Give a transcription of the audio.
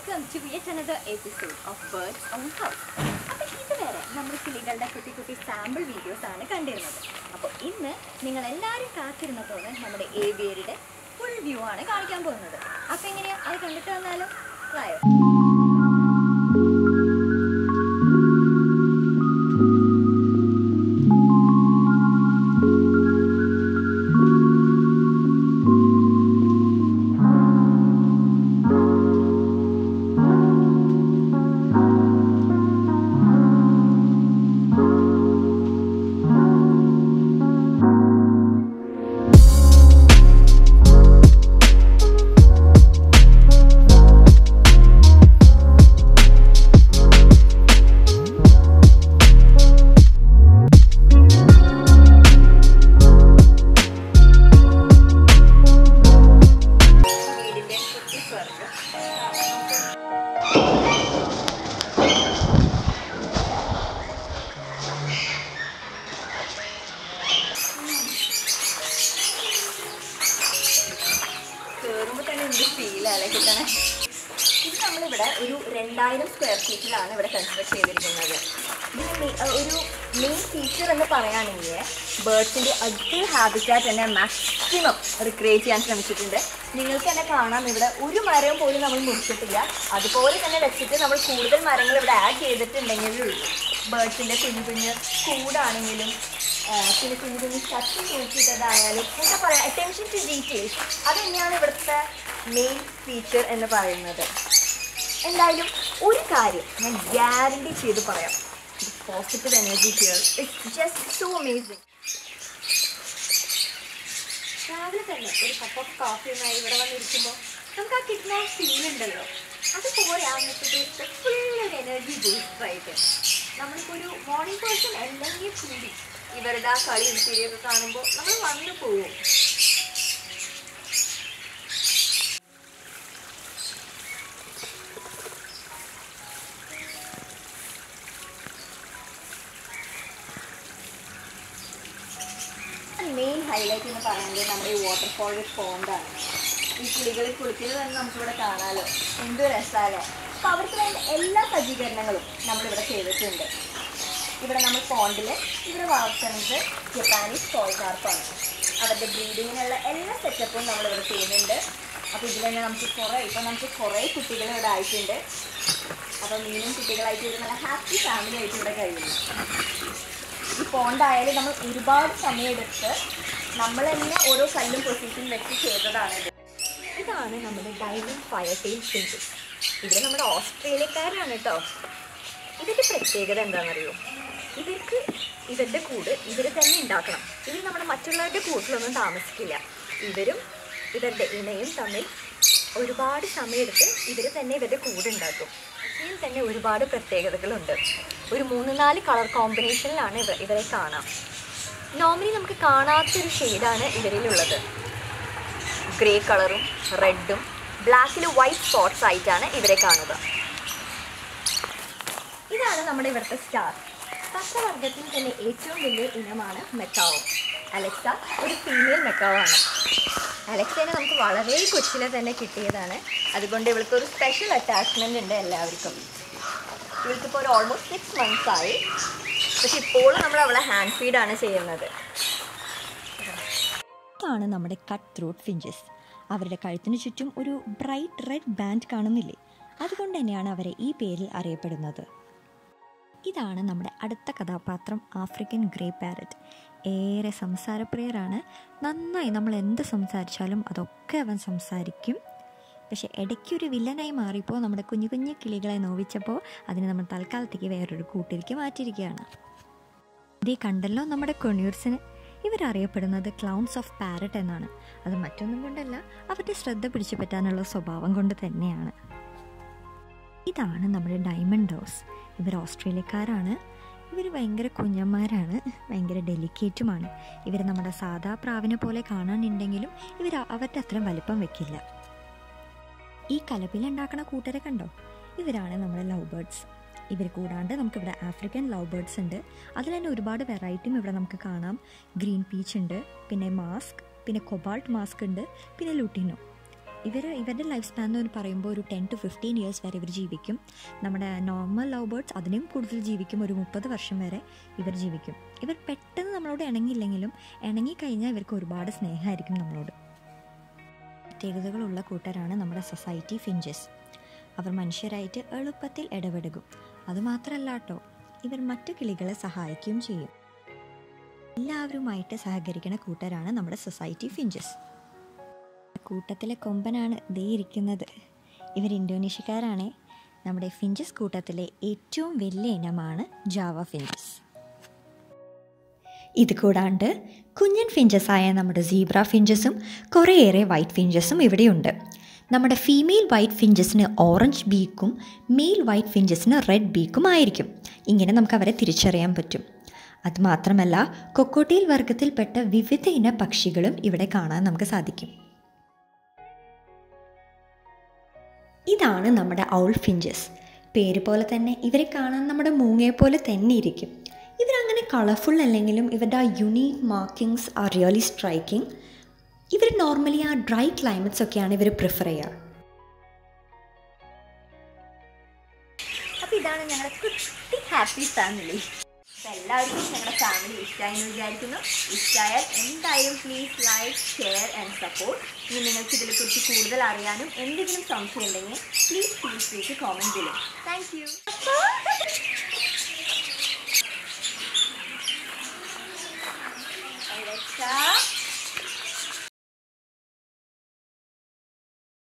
welcome to yet another episode of birds on house അപ്പോൾ ഇതുവരെ നമ്മൾ കിളികളുടെ കുട്ടി കുട്ടി സാമ്പിൾ വീഡിയോസ് ആണ് കണ്ടിരുന്നത് അപ്പോൾ ഇന്ന് നിങ്ങൾ എല്ലാവരും കാത്തിരുന്ന പോലെ നമ്മുടെ ഏവിയരുടെ ഫുൾ വ്യൂ ആണ് കാണിക്കാൻ പോകുന്നത് അപ്പോൾ എങ്ങനെയാ അത് കണ്ടിട്ട് വന്നാലും വായോ വീടിൻ്റെ കുട്ടി സ്വർഗം കയറുമ്പോൾ തന്നെ എന്ത് ഫീലല്ലേ കിട്ടണേ ഇത് നമ്മളിവിടെ ഒരു രണ്ടായിരം സ്ക്വയർ ഫീറ്റിലാണ് ഇവിടെ കൺസ്ട്രക്ട് ചെയ്തിരിക്കുന്നത് ഇതിന് മെ- അഹ് ഒരു മെയിൻ ഫീച്ചർ എന്ന് പറയുകയാണെങ്കിൽ ബേർഡ്സിൻ്റെ അതേ ഹാബിറ്റാറ്റ് തന്നെ മാക്സിമം റിക്രിയേറ്റ് ചെയ്യാൻ ശ്രമിച്ചിട്ടുണ്ട് നിങ്ങൾക്ക് തന്നെ കാണാം ഇവിടെ ഒരു മരം പോലും നമ്മൾ മുറിച്ചിട്ടില്ല അതുപോലെ തന്നെ വെച്ചിട്ട് നമ്മൾ കൂടുതൽ മരങ്ങൾ ഇവിടെ ആഡ് ചെയ്തിട്ടുണ്ടെങ്കിലേ ഉള്ളൂ ബേർഡ്സിൻ്റെ കുഞ്ഞു കുഞ്ഞ് കൂടാണെങ്കിലും ആ, പിന്നെ കുഞ്ഞു കുഞ്ഞു ചട്ടി കുഴിച്ചിട്ടതായാലും എന്താ പറയുക അറ്റൻഷൻ ടു ഡീറ്റെയിൽസ് അത് തന്നെയാണ് ഇവിടുത്തെ മെയിൻ ഫീച്ചർ എന്ന് പറയുന്നത് എന്തായാലും ഒരു കാര്യം ഞാൻ ഗ്യാരണ്ടി ചെയ്ത് പറയാം positive energy here it's just so amazing രാവിലെ തന്നെ ഒരു കപ്പ് ഓഫ് കാഫിയുമായി ഇവിടെ വന്നിരിക്കുമ്പോൾ നമുക്ക് ആ കിട്ടുന്ന ഫീൽ ഉണ്ടല്ലോ അത് പോരെ ആ ദിവസത്തെ ഫുൾ ഒരു എനർജി ബൂസ്റ്റർ ആയിട്ട് നമ്മളിപ്പോൾ ഒരു മോർണിംഗ് പേഴ്സൺ അല്ലെങ്കിൽ കൂടി ഇവരുടെ ആ കളിയും ചിരിയൊക്കെ കാണുമ്പോൾ നമ്മൾ വന്നു പോവും മെയിൻ ഹൈലൈറ്റ് എന്ന് പറയുന്നത് നമ്മുടെ ഈ വാട്ടർഫോൾ പോണ്ടാണ് ഈ കിളികൾ കുളിക്കുന്നത് തന്നെ നമുക്കിവിടെ കാണാമല്ലോ എന്ത് രസമല്ലേ അപ്പോൾ അവർക്ക് വേണ്ട എല്ലാ സജ്ജീകരണങ്ങളും നമ്മളിവിടെ ചെയ്തിട്ടുണ്ട് ഇവിടെ നമ്മൾ പോണ്ടിൽ ഇവിടെ വളർത്തുന്നത് ജപ്പാനീസ് ടോയ് കാർപ്പാണ് അവരുടെ ബ്രീഡിങ്ങിനുള്ള എല്ലാ സെറ്റപ്പും നമ്മളിവിടെ ചെയ്യുന്നുണ്ട് അപ്പോൾ ഇതിൽ തന്നെ നമുക്ക് കുറേ ഇപ്പോൾ നമുക്ക് കുറേ കുട്ടികൾ ഇവിടെ ആയിട്ടുണ്ട് അപ്പോൾ മീനും കുട്ടികളായിട്ട് ഇവിടെ നല്ല ഹാപ്പി ഫാമിലി ആയിട്ട് ഇവിടെ കഴിയുന്നു ഈ പോണ്ടായാലും നമ്മൾ ഒരുപാട് സമയമെടുത്ത് നമ്മൾ തന്നെ ഓരോ കല്ലും പൊസിഷൻ വെച്ച് ചെയ്തതാണ് ഇത് ഇതാണ് നമ്മുടെ ഡൈമണ്ട് ഫയർ ടെയിൽ ഫിഞ്ചസ് ഇവർ നമ്മുടെ ഓസ്ട്രേലിയക്കാരാണ് കേട്ടോ ഇതിൻ്റെ പ്രത്യേകത എന്താണെന്നറിയോ ഇവർക്ക് ഇവരുടെ കൂട് ഇവർ തന്നെ ഉണ്ടാക്കണം ഇവർ നമ്മുടെ മറ്റുള്ളവരുടെ കൂട്ടിലൊന്നും താമസിക്കില്ല ഇവരും ഇവരുടെ ഇണയും തമ്മിൽ ഒരുപാട് സമയമെടുത്ത് ഇവർ തന്നെ ഇവരുടെ കൂട് ഉണ്ടാക്കും ഇതിൽ തന്നെ ഒരുപാട് പ്രത്യേകതകളുണ്ട് ഒരു മൂന്ന് നാല് കളർ കോമ്പിനേഷനിലാണ് ഇവ ഇവരെ കാണാം നോർമലി നമുക്ക് കാണാത്തൊരു ഷെയ്ഡാണ് ഇവരിലുള്ളത് ഗ്രേ കളറും റെഡും ബ്ലാക്കിൽ വൈറ്റ് സ്പോട്ട്സ് ആയിട്ടാണ് ഇവരെ കാണുക ഇതാണ് നമ്മുടെ ഇവിടുത്തെ സ്റ്റാർ തത്തവർഗത്തിൽ തന്നെ ഏറ്റവും വലിയ ഇനമാണ് മെക്കാവോ അലക്സ ഒരു ഫീമെയിൽ മെക്കാവാണ് അലക്സേനെ നമുക്ക് വളരെ കൊച്ചിലെ തന്നെ കിട്ടിയതാണ് അതുകൊണ്ട് ഇവൾക്ക് ഒരു സ്പെഷ്യൽ അറ്റാച്ച്മെൻ്റ് ഉണ്ട് എല്ലാവർക്കും ഇവൾക്കിപ്പോൾ ഒരു ഓൾമോസ്റ്റ് സിക്സ് മന്ത്സ് ആയി പക്ഷെ ഇപ്പോഴും നമ്മൾ അവളെ ഹാൻഡ് ഫീഡാണ് ചെയ്യുന്നത് ഇതാണ് നമ്മുടെ കട്ട് ത്രോട്ട് ഫിഞ്ചസ് അവരുടെ കഴുത്തിന് ചുറ്റും ഒരു ബ്രൈറ്റ് റെഡ് ബാൻഡ് കാണുന്നില്ലേ അതുകൊണ്ട് തന്നെയാണ് അവരെ ഈ പേരിൽ അറിയപ്പെടുന്നത് ഇതാണ് നമ്മുടെ അടുത്ത കഥാപാത്രം ആഫ്രിക്കൻ ഗ്രേ പാരറ്റ് ഏറെ സംസാരപ്രിയരാണ് നന്നായി നമ്മൾ എന്ത് സംസാരിച്ചാലും അതൊക്കെ അവൻ സംസാരിക്കും പക്ഷെ ഇടയ്ക്കൊരു വില്ലനായി മാറിയപ്പോൾ നമ്മുടെ കുഞ്ഞു കുഞ്ഞു കിളികളെ നോവിച്ചപ്പോൾ അതിനെ നമ്മൾ തൽക്കാലത്തേക്ക് വേറൊരു കൂട്ടിലേക്ക് മാറ്റിയിരിക്കുകയാണ് ഇതേ കണ്ടല്ലോ നമ്മുടെ കൊണ്യൂർസിന് ഇവരറിയപ്പെടുന്നത് ക്ലൗൺസ് ഓഫ് പാരറ്റ് എന്നാണ് അത് മറ്റൊന്നും കൊണ്ടല്ല അവരുടെ ശ്രദ്ധ പിടിച്ചു പറ്റാനുള്ള സ്വഭാവം കൊണ്ട് തന്നെയാണ് ഇതാണ് നമ്മുടെ ഡയമണ്ട് ഡോസ് ഇവർ ഓസ്ട്രേലിയക്കാരാണ് ഇവർ ഭയങ്കര കുഞ്ഞന്മാരാണ് ഭയങ്കര ഡെലിക്കേറ്റുമാണ് ഇവർ നമ്മുടെ സാധാ പ്രാവിനെ പോലെ കാണാനുണ്ടെങ്കിലും ഇവർ അവരുടെ അത്രയും വലിപ്പം വെക്കില്ല ഈ കലപ്പിലുണ്ടാക്കണ കൂട്ടരെ കണ്ടോ ഇവരാണ് നമ്മുടെ ലവ് ബേർഡ്സ് ഇവർ കൂടാണ്ട് നമുക്കിവിടെ ആഫ്രിക്കൻ ലവ് ബേർഡ്സ് ഉണ്ട് അതിൽ തന്നെ ഒരുപാട് വെറൈറ്റിയും ഇവിടെ നമുക്ക് കാണാം ഗ്രീൻ പീച്ച് ഉണ്ട് പിന്നെ മാസ്ക് പിന്നെ കൊബാൾട്ട് മാസ്ക് ഉണ്ട് പിന്നെ ലുട്ടിനോ ഇവർ ഇവരുടെ ലൈഫ് സ്പാൻ എന്ന് പറയുമ്പോൾ ഒരു ടെൻ ടു ഫിഫ്റ്റീൻ ഇയേഴ്സ് വരെ ഇവർ ജീവിക്കും നമ്മുടെ നോർമൽ ലവ് ബേർഡ്സ് അതിനും കൂടുതൽ ജീവിക്കും ഒരു മുപ്പത് വർഷം വരെ ഇവർ ജീവിക്കും ഇവർ പെട്ടെന്ന് നമ്മളോട് ഇണങ്ങിയില്ലെങ്കിലും ഇണങ്ങിക്കഴിഞ്ഞാൽ ഇവർക്ക് ഒരുപാട് സ്നേഹമായിരിക്കും നമ്മളോട് പ്രത്യേകതകളുള്ള കൂട്ടരാണ് നമ്മുടെ സൊസൈറ്റി ഫിഞ്ചസ് അവർ മനുഷ്യരായിട്ട് എളുപ്പത്തിൽ ഇടപെടുകും അതുമാത്രമല്ല കേട്ടോ ഇവർ മറ്റു കിളികളെ സഹായിക്കുകയും ചെയ്യും എല്ലാവരുമായിട്ട് സഹകരിക്കുന്ന കൂട്ടരാണ് നമ്മുടെ സൊസൈറ്റി ഫിഞ്ചസ് കൂട്ടത്തിലെ കൊമ്പനാണ് ദേ ഇരിക്കുന്നത് ഇവർ ഇന്തോനേഷ്യക്കാരാണ് നമ്മുടെ ഫിഞ്ചസ് കൂട്ടത്തിലെ ഏറ്റവും വലിയ ഇനമാണ് ജാവ ഫിഞ്ചസ് ഇത് കൂടാണ്ട് കുഞ്ഞൻ ഫിഞ്ചസായ നമ്മുടെ സീബ്ര ഫിഞ്ചസും കുറേയേറെ വൈറ്റ് ഫിഞ്ചസും ഇവിടെയുണ്ട് നമ്മുടെ ഫീമെയിൽ വൈറ്റ് ഫിഞ്ചസിന് ഓറഞ്ച് ബീക്കും മെയിൽ വൈറ്റ് ഫിഞ്ചസിന് റെഡ് ബീക്കും ആയിരിക്കും ഇങ്ങനെ നമുക്ക് അവരെ തിരിച്ചറിയാൻ പറ്റും അതുമാത്രമല്ല കൊക്കോട്ടീൽ വർഗത്തിൽപ്പെട്ട വിവിധ ഇന പക്ഷികളും ഇവിടെ കാണാൻ നമുക്ക് സാധിക്കും ഇതാണ് നമ്മുടെ ഔൾ ഫിഞ്ചസ് പേര് പോലെ തന്നെ ഇവരെ കാണാൻ നമ്മുടെ മൂങ്ങയെ പോലെ തന്നെ ഇരിക്കും ഇവരങ്ങനെ കളർഫുൾ അല്ലെങ്കിലും ഇവരുടെ ആ unique markings are really striking ഇവർ നോർമലി ആ ഡ്രൈ ക്ലൈമറ്റ്സ് ഒക്കെയാണ് ഇവർ പ്രിഫർ ചെയ്യുക അപ്പോൾ ഇതാണ് ഞങ്ങളുടെ കുട്ടി ഹാപ്പി ഫാമിലി അപ്പോൾ എല്ലാവർക്കും ഞങ്ങളുടെ ഫാമിലി ഇഷ്ടമായി എന്ന് വിചാരിക്കുന്നു ഇഷ്ടമായാൽ എന്തായാലും please like share and support ഇനി നിങ്ങൾക്ക് ഇതിനെക്കുറിച്ച് കൂടുതൽ അറിയാനും എന്തെങ്കിലും സംശയം ഉണ്ടെങ്കിൽ പ്ലീസ് പ്ലീസ് പ്ലീസ് കോമെൻറ്റ് ചെയ്യും താങ്ക് യു